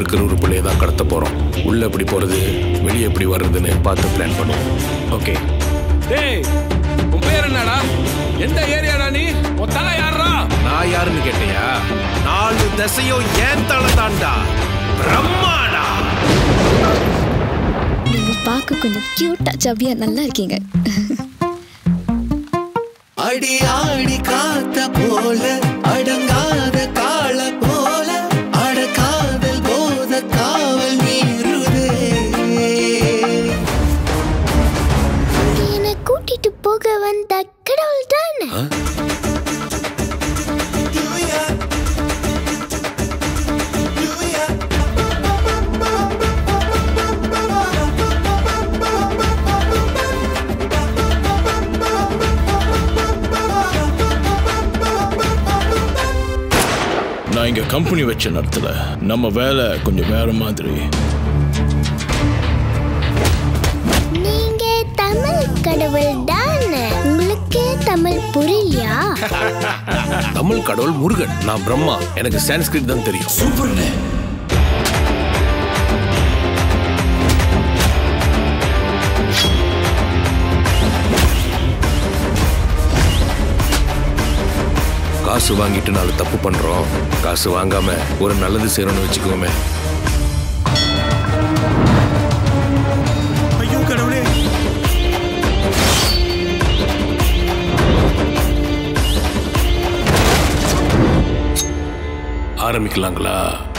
இருக்கிற ஒரு பிள்ளைய தான் கடத்த போறோம் உள்ள எப்படி போறது வெளியே எப்படி வர்றதுன்னு பார்த்து பிளான் பண்ணுவோம் ஓகே டேய் உன் பேர் என்னடா எந்த ஏரியாடா நீ உன் தலை யாரா நான் யாருன்னு கேட்டியா நாலு திசையும் ஏன் தலை தாண்டா பிரம்மாடா நீங்க பார்க்க கொஞ்சம் கியூட்டா சபியா நல்லா இருக்கீங்க அடி ஆடி காத்த போல அடங்காத கால போல அடக்காதல் போத காவல் மீறுதே என்னை கூட்டிட்டு போக வந்த கடவுள் தானே நான் இங்க கம்பெனி வச்ச நடத்தல நம்ம வேலை கொஞ்சம் வேற மாதிரி நீங்க தமிழ் கடவுள் தானே உங்களுக்கு தமிழ் புரியலையா தமிழ் கடவுள் முருகன் நான் பிரம்மா எனக்கு சான்ஸ்கிரிட் தான் தெரியும் சூப்பர்ண்ணே காசு வாங்கிட்டு நாலு தப்பு பண்றோம் காசு வாங்காம ஒரு நல்லது செய்யணும்னு வச்சுக்கோமே ஐயோ கடவுளே ஆரம்பிக்கலாங்களா